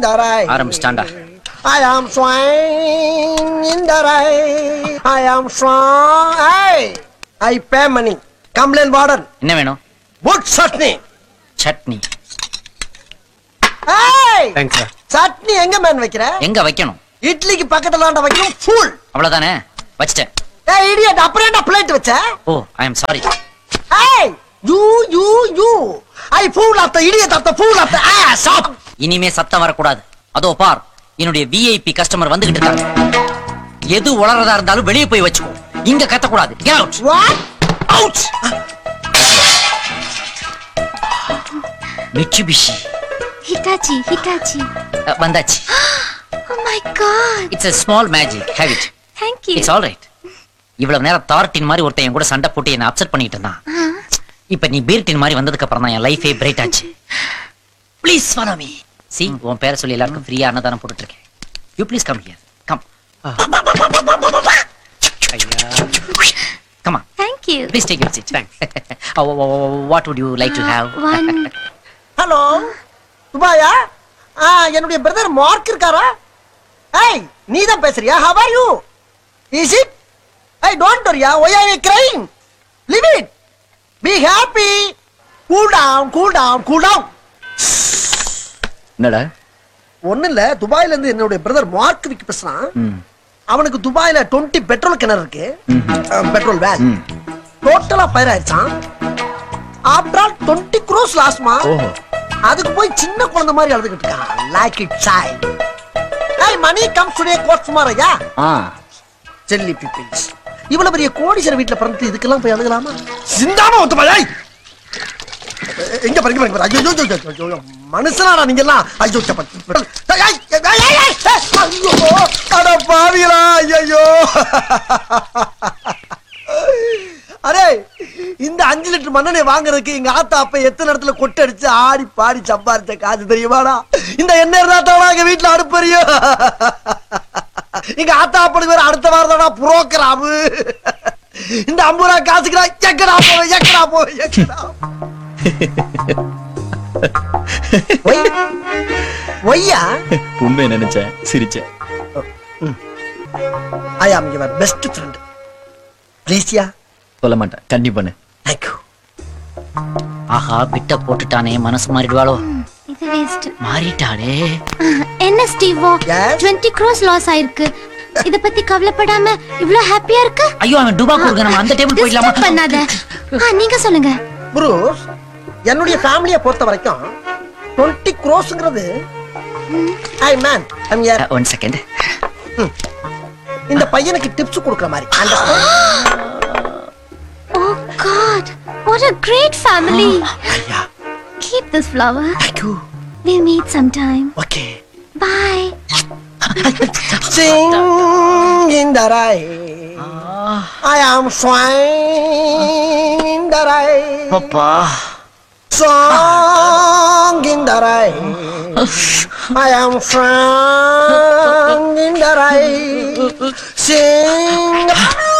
the rain. ஆரம்பிச்சிட்டாண்டா I am swine in the rain. I am swine. Hey, I pay money. Complain warden. என்ன வேணும் Good chutney. Chutney Hey, thanks sir chutney எங்க man வைக்கிற எங்க வைக்கணும் இட்லிக்கு பக்கத்துல ஆண்ட வைக்கணும் ஃபுல் அவ்வளவுதானே வச்சிட்டேன் ஏய் இடியட் அப்புறம் என்ன பிளேட் வச்ச oh I am sorry hey you you you I fool of the idiot of the fool of the ass of இனிமே சத்தம் வரக்கூடாது அதோ பார் என்னுடைய விஐபி கஸ்டமர் வந்துகிட்டு இருக்காங்க எது உளறதா இருந்தாலும் வெளியே போய் வச்சுக்கோ இங்க கத்தக்கூடாது Get out. What out Mitsubishi. Hitachi, Hitachi. Ah, வந்தாச்சு Oh my god. It's a small magic have it Thank you. It's all right இவ்வளவு நேரம் தார்டின் மாதிரி ஒருத்தன் என் கூட சண்டை போட்டு என்ன அப்செட் பண்ணிட்டு இருந்தான் Huh? இப்ப நீ பீர்டின் மாதிரி வந்ததுக்கு அப்புறம் தான் என் லைஃபே பிரைட் ஆச்சு ப்ளீஸ் ஃபாலோ மீ சி உன் பேரை சொல்லி எல்லாருக்கும் ஃப்ரீயா அன்னதானம் போட்டுட்டு இருக்கேன் you please come here come come on Thank you. Please take your seat what would you like to have Uh, one. Hello துபாயா ஆ என்னுடைய பிரதர் மார்க் இருக்காரா ஏய் நீ தான் பேசுறியா how are you is it I don't வரியா why are you crying leave it be happy cool down cool down cool down என்னடா ஒண்ணு இல்ல துபாயில இருந்து என்னுடைய பிரதர் மார்க் விக்கு பேசுறான் ம் அவனுக்கு துபாயில 20 பெட்ரோல் கிணறு இருக்கு ம். பெட்ரோல் வேன் ம் டோட்டலா ஃபயர் ஆயிடுச்சான் ஆஃப்டர் ஆல் டுவெண்ட்டி க்ரோஸ் லாஸ்மா ஓஹோ அதுக்கு போய் சின்ன குழந்தை மாதிரி அழுதுகிட்டு இருக்கான் லைக் இட் சாய் ஏய் மணி கம் டுடே கோட் சுமாரையா ஆ செல்லி பீப்பிள்ஸ் இவ்வளவு பெரிய கோடீஸ்வரர் வீட்ல பிறந்து இதுக்கெல்லாம் போய் அழுகலாமா சிந்தாம ஒத்து பாய் எங்க பாருங்க பாருங்க பாருங்க. ஐயோ ஐயோ, ஐயோ, ஐயோ, ஐயோ மனுஷனாடா நீங்க எல்லாம் ஐயோ சப்ப- ஏய், ஏய், ஏய், ஏய், ஏய், ஏய், ஐயோ அட பாவிகளா ஐயோ அரே இந்த அஞ்சு லிட்டர் மண்ணெண்ணை வாங்குறதுக்கு எங்க ஆத்தா அப்ப எத்தனை இடத்துல கொட்டை அடிச்சு ஆடி பாடி சம்பாரிச்ச காசு தெரியுமாடா இந்த எண்ணெய் இருந்தா தான் எங்க வீட்டுல அடுப்பறியும் எங்க ஆத்தா அப்படி வேற அடுத்த வாரம் தானா புரோக்கராமு இந்த ஐம்பது ரூபா காசுக்குடா எக்கடா போவேன் எக்கடா போவேன் எக்கடா ஒய் ஒய்யா உண்மை நினைச்சேன் சிரிச்சேன் ஐ ஆம் யுவர் பெஸ்ட் ஃப்ரெண்ட் ப்ளீஸ்யா சொல்ல மாட்டேன் கண்டிப்பா பண்ணு தேங்க்யூ ஆஹா பிட்ட போட்டுட்டானே மனசு மாறிடுவாளோ இது வேஸ்ட் மாறிட்டாளே என்ன ஸ்டீவோ Yes? 20 crores லாஸ் ஆயிருக்கு இத பத்தி கவலைப்படாம இவ்ளோ ஹாப்பியா இருக்க ஐயோ அவன் டுபா கொடுக்க நம்ம அந்த டேபிள் போயிடலாமா Disturb பண்ணாத ஆ, நீங்க சொல்லுங்க புரூஸ் என்னுடைய ஃபேமிலியை பொறுத்த வரைக்கும் டுவெண்ட்டி க்ரோஸ்ங்கிறது ஐ மேன் ஐம் யார் ஒன் செகண்ட் இந்த பையனுக்கு டிப்ஸ் கொடுக்குற மாதிரி understand? Oh god what a great family ஐயா keep this flower thank you we'll meet sometime okay bye Sing in the rain. I am swine in the rain. அப்பா Song in the rain. I am swine in the rain. Sing.